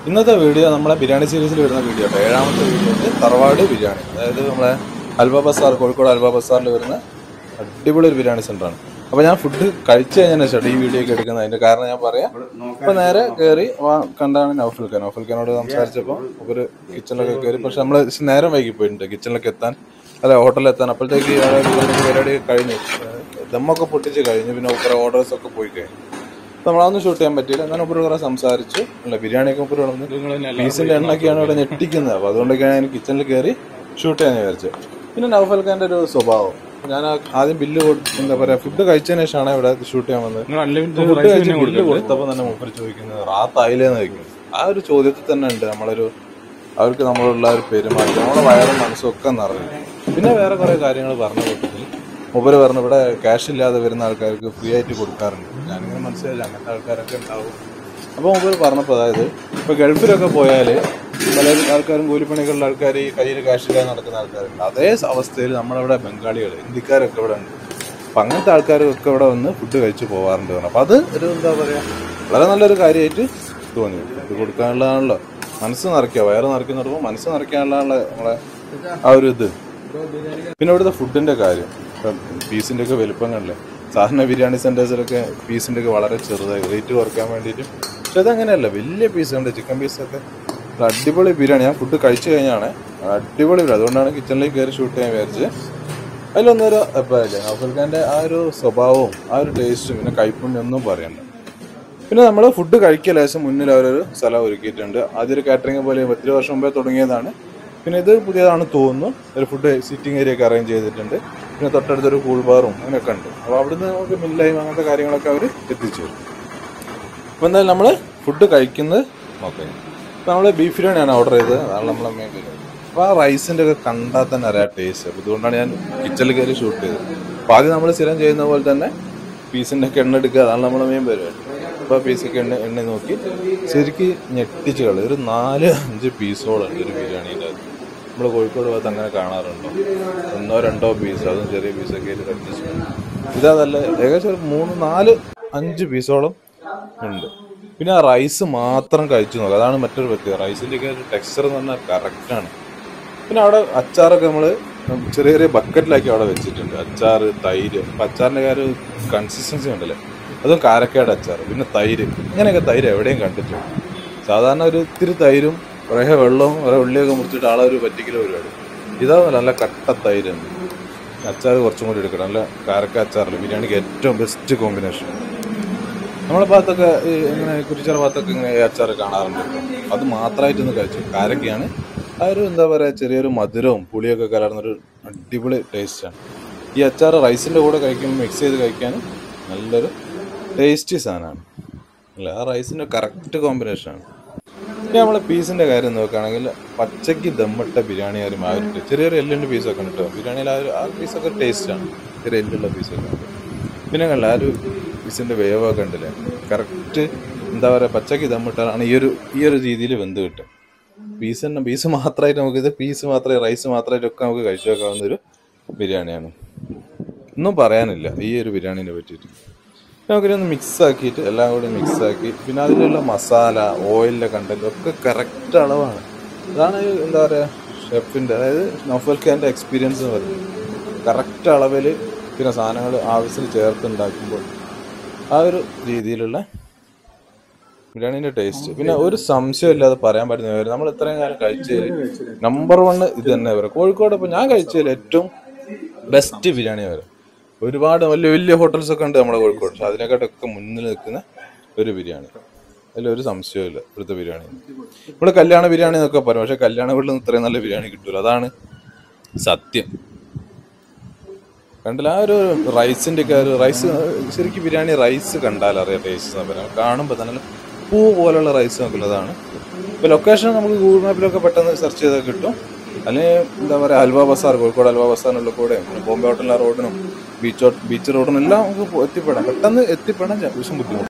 ഇന്നത്തെ വീഡിയോ നമ്മളെ ബിരിയാണി സീരീസിൽ വരുന്ന വീഡിയോ കേട്ടോ ഏഴാമത്തെ വീഡിയോ തറവാട് ബിരിയാണി അതായത് നമ്മളെ അൽബ ബസാർ കോഴിക്കോട് അൽബ ബസാറിൽ വരുന്ന അടിപൊളി ഒരു ബിരിയാണി സെൻ്ററാണ് അപ്പോൾ ഞാൻ ഫുഡ് കഴിച്ചു കഴിഞ്ഞാൽ ശേഷം ഈ വീഡിയോ ഒക്കെ എടുക്കുന്നത് അതിൻ്റെ കാരണം ഞാൻ പറയാം അപ്പോൾ നേരെ കയറി കണ്ടാണ് നൗഫൽ ഖാൻ നൗഫൽ ഖാനോട് സംസാരിച്ചപ്പോൾ ഒരു കിച്ചണിലൊക്കെ കയറി പക്ഷെ നമ്മൾ നേരം വൈകി പോയിട്ടുണ്ട് കിച്ചണിലൊക്കെ എത്താൻ അല്ല ഹോട്ടലിൽ എത്താൻ അപ്പോഴത്തേക്ക് അവിടെ ബിരിയാണി പരിപാടി കഴിഞ്ഞു ദമ്മൊക്കെ പൊട്ടിച്ച് കഴിഞ്ഞു പിന്നെ കുറേ ഓർഡേഴ്സ് ഒക്കെ പോയി കഴിഞ്ഞു അപ്പോൾ നമ്മളതൊന്നും ഷൂട്ട് ചെയ്യാൻ പറ്റിയില്ല എന്നാലും ഉപരി കുറെ സംസാരിച്ചു അല്ല ബിരിയാണിയൊക്കെ ഉപരി വന്ന് പീസിന്റെ എണ്ണൊക്കെയാണ് ഇവിടെ ഞെട്ടിക്കുന്നത് അപ്പോൾ അതുകൊണ്ടൊക്കെയാണ് ഞാൻ കിച്ചണിൽ കയറി ഷൂട്ട് ചെയ്യാൻ വിചാരിച്ചത് പിന്നെ നൗഫൽ ഖാന്റെ ഒരു സ്വഭാവം ഞാൻ ആ- ആദ്യം ബില്ല് കൊടുത്ത് എന്താ പറയാ ഫുഡ് കഴിച്ചതിന് ശേഷമാണ് ഇവിടെ ഷൂട്ട് ചെയ്യാൻ വന്നത് ഫുഡ് കഴിച്ച് ബില്ല് കൊടുത്തപ്പോൾ തന്നെ മൂപ്പർ ചോദിക്കുന്നത് റാത്തായില്ലേന്ന് ചോദിക്കുന്നത് ആ ഒരു ചോദ്യത്തിൽ തന്നെ ഉണ്ട് നമ്മളൊരു അവർക്ക് നമ്മളുള്ള ഒരു പെരുമാറ്റം നമ്മുടെ വയറും മനസ്സും ഒക്കെ നിറഞ്ഞു പിന്നെ വേറെ കുറെ കാര്യങ്ങൾ പറഞ്ഞ കൂട്ടത്തിൽ മൂപ്പര് പറഞ്ഞു ഇവിടെ ക്യാഷ് ഇല്ലാതെ വരുന്ന ആൾക്കാർക്ക് ഫ്രീ ആയിട്ട് കൊടുക്കാറുണ്ട് ഞാനിങ്ങനെ മനസ്സിലായില്ല അങ്ങനത്തെ ആൾക്കാരൊക്കെ ഉണ്ടാവും അപ്പോൾ മൂപ്പര് പറഞ്ഞപ്പോൾ അതായത് ഇപ്പോൾ ഗൾഫിലൊക്കെ പോയാൽ പല ആൾക്കാരും കൂലിപ്പണികളുള്ള ആൾക്കാർ ഈ കയ്യിൽ ക്യാഷ് ഇല്ലാതെ നടക്കുന്ന ആൾക്കാരുണ്ട് അതേ അവസ്ഥയിൽ നമ്മളവിടെ ബംഗാളികൾ ഹിന്ദിക്കാരൊക്കെ ഇവിടെ ഉണ്ട് അപ്പം അങ്ങനത്തെ ആൾക്കാരൊക്കെ ഇവിടെ വന്ന് ഫുഡ് കഴിച്ച് പോകാറുണ്ട് പറഞ്ഞു അപ്പോൾ അത് ഒരു എന്താ പറയുക വളരെ നല്ലൊരു കാര്യമായിട്ട് തോന്നി ഇത് കൊടുക്കാനുള്ളതാണല്ലോ മനസ്സ് നിറയ്ക്കുക വയറ് നിറയ്ക്കുന്ന പറയുമ്പോൾ മനസ്സ് നിറയ്ക്കാനുള്ളതാണല്ലോ നമ്മളെ ആ ഒരു ഇത് പിന്നെ ഇവിടുത്തെ ഫുഡിന്റെ കാര്യം ഇപ്പം പീസിന്റെ ഒക്കെ വലുപ്പം കണ്ടില്ലേ സാധാരണ ബിരിയാണി സെന്റേഴ്സിലൊക്കെ പീസിന്റെ ഒക്കെ വളരെ ചെറുതായി റേറ്റ് കുറയ്ക്കാൻ വേണ്ടിയിട്ട് പക്ഷെ അതങ്ങനെയല്ല വലിയ പീസ് ഉണ്ട് ചിക്കൻ പീസൊക്കെ ഒരു അടിപൊളി ബിരിയാണി ഞാൻ ഫുഡ് കഴിച്ചു കഴിഞ്ഞാണ് അടിപൊളി ബിരിയാണി അതുകൊണ്ടാണ് കിച്ചണിലേക്ക് കയറി ഷൂട്ട് ചെയ്യാൻ വിചാരിച്ചത് അതിലൊന്നൊരു എപ്പോഴല്ലേ നൗഫൽഖാന്റെ ആ ഒരു സ്വഭാവവും ആ ഒരു ടേസ്റ്റും പിന്നെ കൈപ്പുണ്യം ഒന്നും പറയണ്ട പിന്നെ നമ്മൾ ഫുഡ് കഴിക്കുക ലേശം മുന്നിൽ അവരൊരു സ്ഥലം ഒരുക്കിയിട്ടുണ്ട് ആദ്യം ഒരു കാറ്ററിംഗ് പോലെ ഒത്തിരി വർഷം മുമ്പേ തുടങ്ങിയതാണ് പിന്നെ ഇത് പുതിയതാണ് തോന്നുന്നു ഒരു ഫുഡ് സിറ്റിംഗ് ഏരിയ ഒക്കെ അറേഞ്ച് ചെയ്തിട്ടുണ്ട് പിന്നെ തൊട്ടടുത്തൊരു കൂൾ ബാറും അങ്ങനെയൊക്കെ ഉണ്ട് അപ്പോൾ അവിടുന്ന് നമുക്ക് മില്ലായും അങ്ങനത്തെ കാര്യങ്ങളൊക്കെ അവർ എത്തിച്ചു തരും അപ്പോൾ എന്തായാലും നമ്മൾ ഫുഡ് കഴിക്കുന്നത് നോക്കാം അപ്പോൾ നമ്മൾ ബീഫ് ബിരിയാണിയാണ് ഓർഡർ ചെയ്തത് അതാണ് നമ്മളെ മെയിൻ ബിരിയാണി അപ്പോൾ ആ റൈസിൻ്റെ ഒക്കെ കണ്ടാൽ തന്നെ അറിയാം ടേസ്റ്റ് അപ്പോൾ ഇതുകൊണ്ടാണ് ഞാൻ കിച്ചണിൽ കയറി ഷൂട്ട് ചെയ്തത് അപ്പോൾ ആദ്യം നമ്മൾ സ്ഥിരം ചെയ്യുന്ന പോലെ തന്നെ പീസിൻ്റെ ഒക്കെ എണ്ണ എടുക്കുക അതാണ് നമ്മളെ മെയിൻ പരിപാടി അപ്പോൾ പീസൊക്കെ എണ്ണ എണ്ണ നോക്കി ശരിക്ക് ഞെട്ടിച്ച് കളി ഒരു നാല് അഞ്ച് പീസോളുണ്ട് ഒരു ബിരിയാണീൻ്റെ അത് നമ്മൾ കോഴിക്കോട് ഭാഗത്ത് അങ്ങനെ കാണാറുണ്ടോ ഒന്നോ രണ്ടോ പീസ് അതും ചെറിയ പീസൊക്കെ ആയിട്ട് അഡ്ജസ്റ്റ് ഇതല്ല ഏകദേശം ഒരു മൂന്ന് നാല് അഞ്ച് പീസോളം ഉണ്ട് പിന്നെ ആ റൈസ് മാത്രം കഴിച്ചു നോക്കുക അതാണ് മറ്റൊരു പ്രത്യേകത റൈസിൻ്റെ ഒക്കെ ഒരു ടെക്സ്ചർ എന്ന് പറഞ്ഞാൽ കറക്റ്റാണ് പിന്നെ അവിടെ അച്ചാറൊക്കെ നമ്മൾ ചെറിയ ചെറിയ ബക്കറ്റിലാക്കി അവിടെ വെച്ചിട്ടുണ്ട് അച്ചാർ തൈര് അപ്പം അച്ചാറിൻ്റെ കാര്യം കൺസിസ്റ്റൻസി ഉണ്ടല്ലേ അതും കാരക്കയുടെ അച്ചാർ പിന്നെ തൈര് ഇങ്ങനെയൊക്കെ തൈര് എവിടെയും കണ്ടിട്ടുണ്ട് സാധാരണ ഒരു ഇത്തിരി തൈരും കുറേ വെള്ളവും കുറേ ഉള്ളിയൊക്കെ മുറിച്ചിട്ട് ആളെ ഒരു പറ്റിക്കൽ പരിപാടി ഇതാ നല്ല കട്ട തൈരുണ്ട് അച്ചാർ കുറച്ചും കൂടി എടുക്കണം നല്ല കാരക്ക അച്ചാറിൽ ബിരിയാണിക്ക് ഏറ്റവും ബെസ്റ്റ് കോമ്പിനേഷൻ നമ്മളെ ഭാഗത്തൊക്കെ ഈ ഇങ്ങനെ കുരിച്ചാറ ഭാഗത്തൊക്കെ ഇങ്ങനെ ഈ അച്ചാർ കാണാറുണ്ട് അത് മാത്രമായിട്ടൊന്ന് കഴിച്ചു കാരക്കയാണ് ആ ഒരു എന്താ പറയുക ചെറിയൊരു മധുരവും പുളിയൊക്കെ കലർന്നൊരു അടിപൊളി ടേസ്റ്റാണ് ഈ അച്ചാർ റൈസിൻ്റെ കൂടെ കഴിക്കുമ്പോൾ മിക്സ് ചെയ്ത് കഴിക്കാനും നല്ലൊരു ടേസ്റ്റി സാധനമാണ് അല്ല ആ റൈസിൻ്റെ കറക്റ്റ് കോമ്പിനേഷനാണ് ഇനി നമ്മളെ പീസിൻ്റെ കാര്യം നോക്കുകയാണെങ്കിൽ പച്ചയ്ക്ക് ദമ്മിട്ട ബിരിയാണി ആരും ആ ഒരു ചെറിയൊരു എല്ലിൻ്റെ പീസൊക്കെ ഉണ്ട് കേട്ടോ ബിരിയാണിയിൽ ആ ഒരു ആ പീസൊക്കെ ടേസ്റ്റാണ് ചെറിയ എല്ലുള്ള പീസൊക്കെ ഉണ്ട് പിന്നെ കണ്ട ആ ഒരു പീസിൻ്റെ വേവൊക്കെ ഉണ്ടല്ലേ കറക്റ്റ് എന്താ പറയുക പച്ചയ്ക്ക് ദമ്മിട്ടാലാണ് ഈ ഒരു ഈ ഒരു രീതിയിൽ വെന്ത് കിട്ടുക പീസ് തന്നെ പീസ് മാത്രമായിട്ട് നമുക്ക് ഇത് പീസ് മാത്രമേ റൈസ് മാത്രമായിട്ടൊക്കെ നമുക്ക് കഴിച്ചു വെക്കാവുന്ന ഒരു ബിരിയാണിയാണ് ഒന്നും പറയാനില്ല ഈ ഒരു ബിരിയാണീനെ പറ്റിയിട്ട് നമുക്കിതൊന്ന് മിക്സ് ആക്കിയിട്ട് എല്ലാം കൂടി മിക്സ് ആക്കി പിന്നെ അതിലുള്ള മസാല ഓയിലിൻ്റെ കണ്ടന്റ് ഒക്കെ കറക്റ്റ് അളവാണ് അതാണ് ഈ എന്താ പറയുക ഷെഫിൻ്റെ അതായത് നൗഫൽ ഖാൻ്റെ എക്സ്പീരിയൻസ് എന്ന് പറയുന്നത് കറക്റ്റ് അളവിൽ പിന്നെ സാധനങ്ങൾ ആവശ്യത്തിന് ചേർത്ത് ഉണ്ടാക്കുമ്പോൾ ആ ഒരു രീതിയിലുള്ള ബിരിയാണീൻ്റെ ടേസ്റ്റ് പിന്നെ ഒരു സംശയം ഇല്ലാതെ പറയാൻ പറ്റുന്ന കാര്യം നമ്മൾ ഇത്രയും കാലം കഴിച്ചതിൽ നമ്പർ വൺ ഇത് തന്നെ വരെ കോഴിക്കോട് ഇപ്പോൾ ഞാൻ കഴിച്ചതിൽ ഏറ്റവും ബെസ്റ്റ് ബിരിയാണി വരെ ഒരുപാട് വലിയ വലിയ ഹോട്ടൽസ് ഒക്കെ ഉണ്ട് നമ്മുടെ കോഴിക്കോട് പക്ഷെ അതിനെക്കാട്ടൊക്കെ മുന്നിൽ നിൽക്കുന്ന ഒരു ബിരിയാണി അതിലൊരു സംശയമില്ല ഇവിടുത്തെ ബിരിയാണി ഇവിടെ കല്യാണ ബിരിയാണി എന്നൊക്കെ പറയും പക്ഷെ കല്യാണ വീട്ടിൽ നിന്ന് ഇത്രയും നല്ല ബിരിയാണി കിട്ടൂല അതാണ് സത്യം കണ്ടില്ല ആ ഒരു റൈസിന്റെ ഒക്കെ ഒരു റൈസ് ശരിക്കും ബിരിയാണി റൈസ് കണ്ടാൽ അറിയാം ടേസ്റ്റ് എന്ന് പറയാം കാണുമ്പോൾ തന്നെ പൂ പോലുള്ള റൈസ് നോക്കുന്നതാണ് ഇപ്പോൾ ലൊക്കേഷൻ നമുക്ക് ഗൂഗിൾ മാപ്പിലൊക്കെ പെട്ടെന്ന് സെർച്ച് ചെയ്താൽ കിട്ടും അല്ലെങ്കിൽ എന്താ പറയുക അൽവ ബസാർ കോഴിക്കോട് അൽവ ബസാറിനുള്ള കൂടെ പിന്നെ ബോംബെ ഹോട്ടലിലെ റോഡിനും ബീച്ച് ബീച്ച് റോഡിനും എല്ലാം നമുക്ക് എത്തിപ്പെടാം പെട്ടെന്ന് എത്തിപ്പെടാൻ വിഷം ബുദ്ധിമുട്ട്